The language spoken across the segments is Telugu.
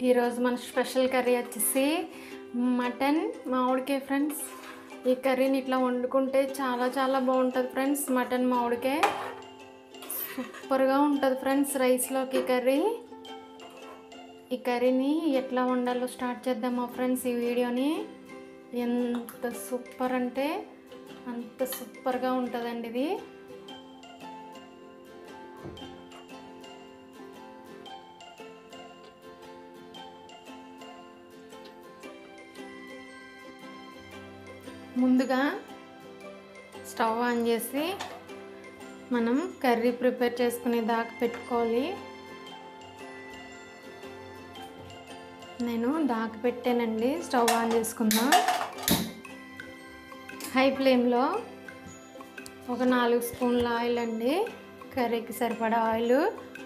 ఈరోజు మన స్పెషల్ కర్రీ వచ్చేసి మటన్ మామిడికాయ ఫ్రెండ్స్ ఈ కర్రీని ఇట్లా వండుకుంటే చాలా చాలా బాగుంటుంది ఫ్రెండ్స్ మటన్ మామిడికాయ సూపర్గా ఉంటుంది ఫ్రెండ్స్ రైస్లోకి ఈ కర్రీ ఈ కర్రీని ఎట్లా వండాలో స్టార్ట్ చేద్దామా ఫ్రెండ్స్ ఈ వీడియోని ఎంత సూపర్ అంటే అంత సూపర్గా ఉంటుందండి ఇది ముందుగా స్టవ్ ఆన్ చేసి మనం కర్రీ ప్రిపేర్ చేసుకునే దాకా పెట్టుకోవాలి నేను దాకా పెట్టానండి స్టవ్ ఆన్ చేసుకుందాం హై ఫ్లేమ్లో ఒక నాలుగు స్పూన్ల ఆయిల్ అండి కర్రీకి సరిపడా ఆయిల్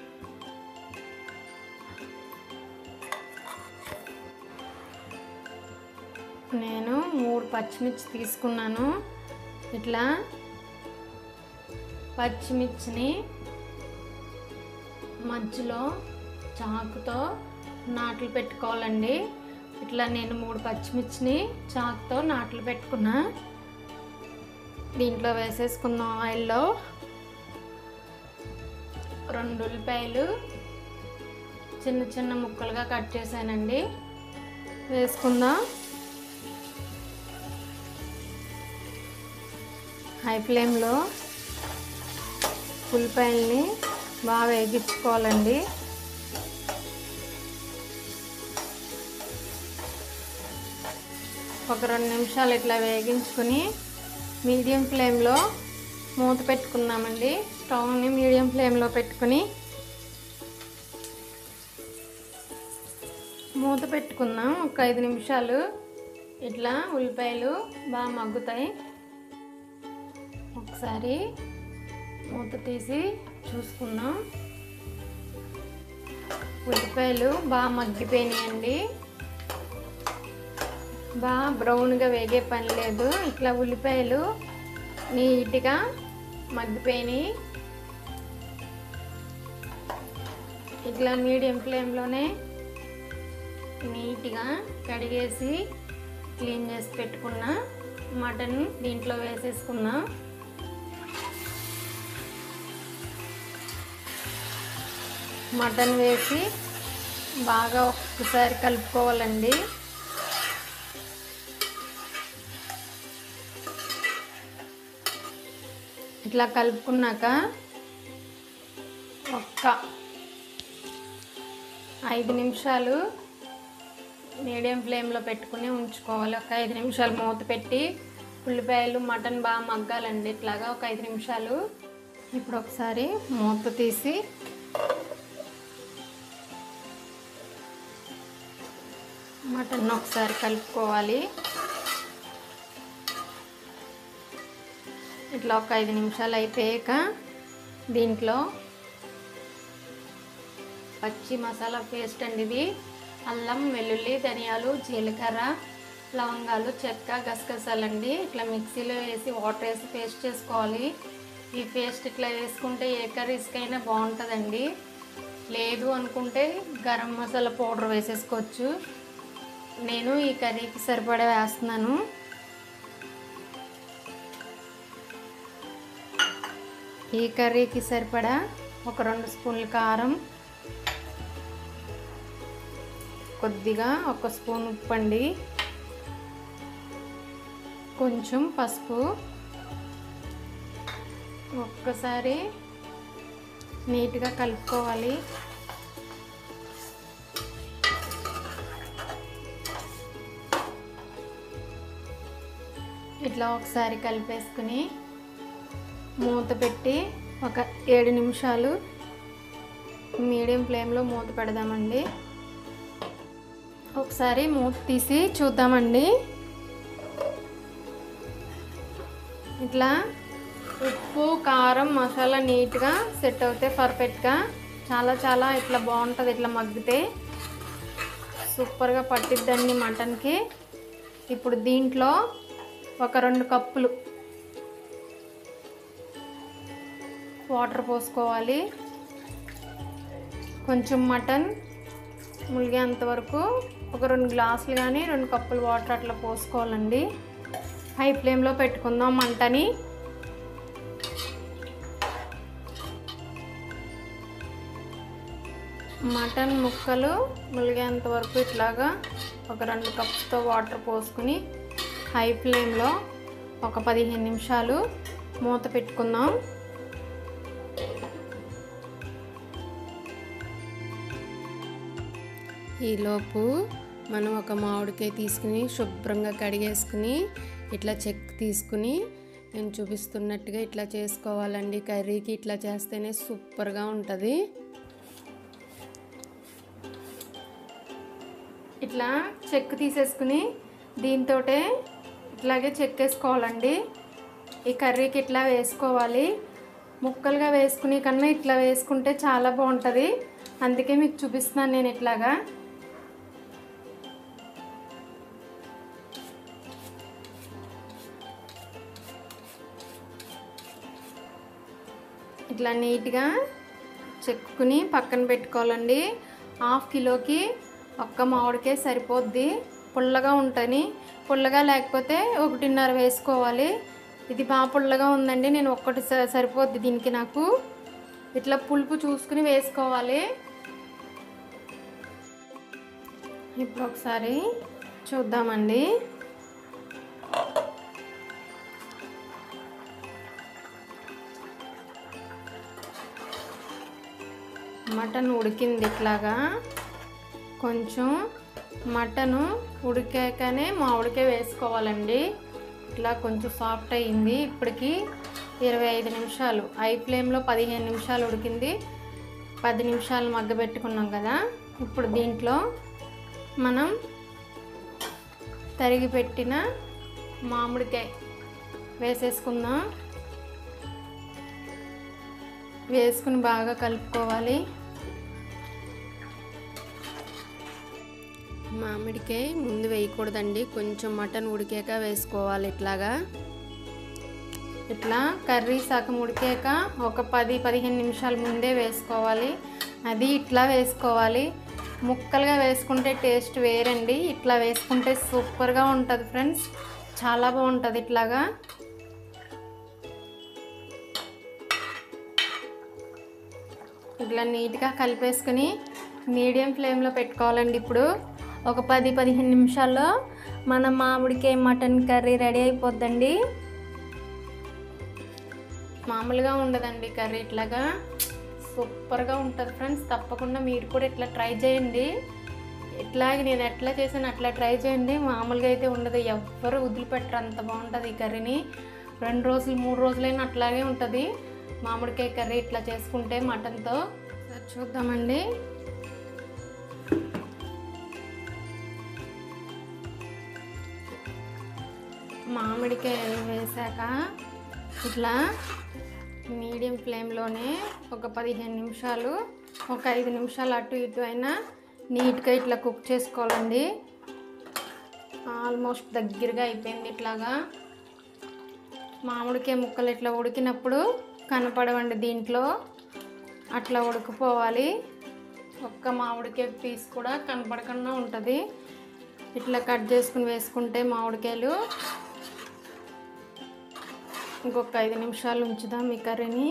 నేను మూడు పచ్చిమిర్చి తీసుకున్నాను ఇట్లా పచ్చిమిర్చిని మధ్యలో చాకుతో నాట్లు పెట్టుకోవాలండి ఇట్లా నేను మూడు పచ్చిమిర్చిని చాకుతో నాట్లు పెట్టుకున్నా దీంట్లో వేసేసుకుందాం ఆయిల్లో రెండు ఉల్లిపాయలు చిన్న చిన్న ముక్కలుగా కట్ చేశానండి వేసుకుందాం హై ఫ్లేమ్లో ఉల్లిపాయల్ని బాగా వేగించుకోవాలండి ఒక రెండు నిమిషాలు ఇట్లా వేగించుకుని మీడియం ఫ్లేమ్లో మూత పెట్టుకుందామండి స్టవ్ని మీడియం ఫ్లేమ్లో పెట్టుకుని మూత పెట్టుకుందాం ఒక ఐదు నిమిషాలు ఇట్లా ఉల్లిపాయలు బాగా మగ్గుతాయి ఒకసారి మూత తీసి చూసుకుందాం ఉల్లిపాయలు బాగా మగ్గిపోయినాయండి బాగా బ్రౌన్గా వేగే పని లేదు ఇట్లా ఉల్లిపాయలు నీట్గా మగ్గిపోయినాయి ఇట్లా మీడియం ఫ్లేమ్లోనే నీట్గా కడిగేసి క్లీన్ చేసి పెట్టుకున్న మటన్ దీంట్లో వేసేసుకున్నా మటన్ వేసి బాగా ఒక్కసారి కలుపుకోవాలండి ఇట్లా కలుపుకున్నాక ఒక్క ఐదు నిమిషాలు మీడియం ఫ్లేమ్లో పెట్టుకుని ఉంచుకోవాలి ఒక ఐదు నిమిషాలు మూత పెట్టి ఉల్లిపాయలు మటన్ బాగా మగ్గాలండి ఇట్లాగా ఒక ఐదు నిమిషాలు ఇప్పుడు ఒకసారి మూత తీసి మటన్ ఒకసారి కలుపుకోవాలి ఇట్లా ఒక ఐదు నిమిషాలు అయిపోయాక దీంట్లో పచ్చి మసాలా పేస్ట్ అండి ఇది అల్లం వెల్లుల్లి ధనియాలు జీలకర్ర లవంగాలు చెక్క గసగసాలండి ఇట్లా మిక్సీలో వేసి వాటర్ వేసి పేస్ట్ చేసుకోవాలి ఈ పేస్ట్ ఇట్లా వేసుకుంటే ఏ కర్రీస్కైనా బాగుంటుందండి లేదు అనుకుంటే గరం మసాలా పౌడర్ వేసేసుకోవచ్చు నేను ఈ కర్రీకి సరిపడా వేస్తున్నాను ఈ కర్రీకి సరిపడా ఒక రెండు స్పూన్ల కారం కొద్దిగా ఒక స్పూన్ ఉప్పు అండి కొంచెం పసుపు ఒక్కసారి నీట్గా కలుపుకోవాలి ఇట్లా ఒకసారి కలిపేసుకుని మూత పెట్టి ఒక ఏడు నిమిషాలు మీడియం ఫ్లేమ్లో మూత పెడదామండి ఒకసారి మూత తీసి చూద్దామండి ఇట్లా ఉప్పు కారం మసాలా నీట్గా సెట్ అవుతాయి పర్ఫెక్ట్గా చాలా చాలా ఇట్లా బాగుంటుంది ఇట్లా మగ్గితే సూపర్గా పట్టిద్దండి మటన్కి ఇప్పుడు దీంట్లో ఒక రెండు కప్పులు వాటర్ పోసుకోవాలి కొంచెం మటన్ ములిగేంత వరకు ఒక రెండు గ్లాసులు కానీ రెండు కప్పులు వాటర్ అట్లా పోసుకోవాలండి హై ఫ్లేమ్లో పెట్టుకుందాం మంటని మటన్ ముక్కలు ములిగేంత వరకు ఇట్లాగా ఒక రెండు కప్స్తో వాటర్ పోసుకుని హై ఫ్లేమ్లో ఒక పదిహేను నిమిషాలు మూత పెట్టుకుందాం ఈలోపు మనం ఒక మామిడికాయ తీసుకుని శుభ్రంగా కడిగేసుకుని ఇట్లా చెక్ తీసుకుని నేను చూపిస్తున్నట్టుగా ఇట్లా చేసుకోవాలండి కర్రీకి ఇట్లా చేస్తేనే సూపర్గా ఉంటుంది ఇట్లా చెక్ తీసేసుకుని దీంతో ఇట్లాగే చెక్కేసుకోవాలండి ఈ కర్రీకి ఇట్లా వేసుకోవాలి ముక్కలుగా వేసుకునే కన్నా ఇట్లా వేసుకుంటే చాలా బాగుంటుంది అందుకే మీకు చూపిస్తున్నాను నేను ఇట్లాగా ఇట్లా నీట్గా చెక్కుని పక్కన పెట్టుకోవాలండి హాఫ్ కిలోకి ఒక్క మామిడికాయ సరిపోద్ది పుల్లగా ఉంటుంది పుల్లగా లేకపోతే ఒకటిన్నర వేసుకోవాలి ఇది బాగా పుల్లగా ఉందండి నేను ఒక్కటి స- సరిపోద్ది దీనికి నాకు ఇట్లా పులుపు చూసుకుని వేసుకోవాలి ఇప్పుడు ఒకసారి చూద్దామండి మటన్ ఉడికింది ఇట్లాగా కొంచెం మటను ఉడికాకనే మామిడికాయ వేసుకోవాలండి ఇట్లా కొంచెం సాఫ్ట్ అయ్యింది ఇప్పటికి ఇరవై ఐదు నిమిషాలు ఐ ఫ్లేమ్లో పదిహేను నిమిషాలు ఉడికింది పది నిమిషాలు మగ్గబెట్టుకున్నాం కదా ఇప్పుడు దీంట్లో మనం తరిగి పెట్టిన మామిడికాయ వేసేసుకుందాం వేసుకుని బాగా కలుపుకోవాలి మామిడికాయ ముందు వేయకూడదండి కొంచెం మటన్ ఉడికాక వేసుకోవాలి ఇట్లాగా ఇట్లా కర్రీ సగం ఉడికాక ఒక పది పదిహేను నిమిషాల ముందే వేసుకోవాలి అది ఇట్లా వేసుకోవాలి ముక్కలుగా వేసుకుంటే టేస్ట్ వేరండి ఇట్లా వేసుకుంటే సూపర్గా ఉంటుంది ఫ్రెండ్స్ చాలా బాగుంటుంది ఇట్లాగా ఇట్లా నీట్గా కలిపేసుకుని మీడియం ఫ్లేమ్లో పెట్టుకోవాలండి ఇప్పుడు ఒక పది పదిహేను నిమిషాల్లో మన మామిడికాయ మటన్ కర్రీ రెడీ అయిపోద్దండి మామూలుగా ఉండదండి కర్రీ ఇట్లాగా సూపర్గా ఉంటుంది ఫ్రెండ్స్ తప్పకుండా మీరు కూడా ఇట్లా ట్రై చేయండి ఇట్లాగే నేను ఎట్లా చేసాను అట్లా ట్రై చేయండి మామూలుగా అయితే ఉండదు ఎవ్వరు వదిలిపెట్టరు అంత బాగుంటుంది ఈ కర్రీని రెండు రోజులు మూడు రోజులైనా అట్లాగే ఉంటుంది మామిడికాయ కర్రీ ఇట్లా చేసుకుంటే మటన్తో ఒకసారి చూద్దామండి మామిడికాయ వేసాక ఇట్లా మీడియం ఫ్లేమ్లోనే ఒక పదిహేను నిమిషాలు ఒక ఐదు నిమిషాలు అటు ఇటు అయినా నీట్గా ఇట్లా కుక్ చేసుకోవాలండి ఆల్మోస్ట్ దగ్గరగా అయిపోయింది ఇట్లాగా మామిడికాయ ముక్కలు ఇట్లా ఉడికినప్పుడు కనపడవండి దీంట్లో అట్లా ఉడికిపోవాలి ఒక్క మామిడికాయ పీస్ కూడా కనపడకుండా ఉంటుంది ఇట్లా కట్ చేసుకుని వేసుకుంటే మామిడికాయలు ఇంకొక ఐదు నిమిషాలు ఉంచుదాం ఈ కర్రీని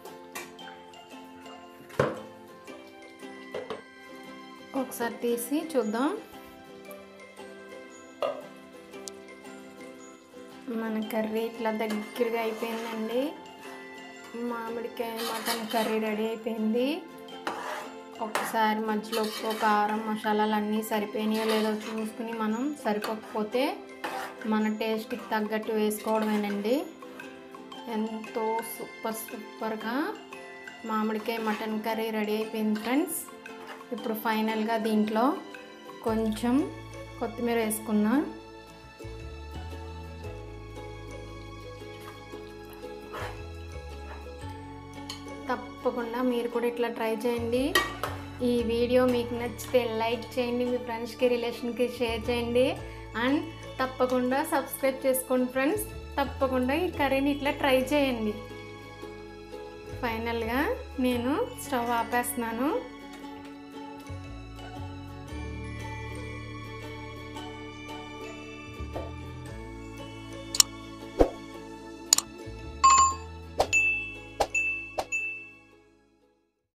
ఒకసారి తీసి చూద్దాం మన కర్రీ ఇట్లా దగ్గరగా అయిపోయిందండి మామిడికాయ మటన్ కర్రీ రెడీ అయిపోయింది ఒకసారి మధ్యలో ఉప్పు కారం మసాలాలు అన్నీ సరిపోయినాయో లేదో చూసుకుని మనం సరిపోకపోతే మన టేస్ట్కి తగ్గట్టు వేసుకోవడమేనండి ఎంతో సూపర్ సూపర్గా మామిడికాయ మటన్ కర్రీ రెడీ అయిపోయింది ఫ్రెండ్స్ ఇప్పుడు ఫైనల్గా దీంట్లో కొంచెం కొత్తిమీర వేసుకుందాం తప్పకుండా మీరు కూడా ఇట్లా ట్రై చేయండి ఈ వీడియో మీకు నచ్చితే లైక్ చేయండి మీ ఫ్రెండ్స్కి రిలేషన్కి షేర్ చేయండి అండ్ తప్పకుండా సబ్స్క్రైబ్ చేసుకోండి ఫ్రెండ్స్ తప్పకుండా ఈ కర్రీని ఇట్లా ట్రై చేయండి ఫైనల్గా నేను స్టవ్ ఆపేస్తున్నాను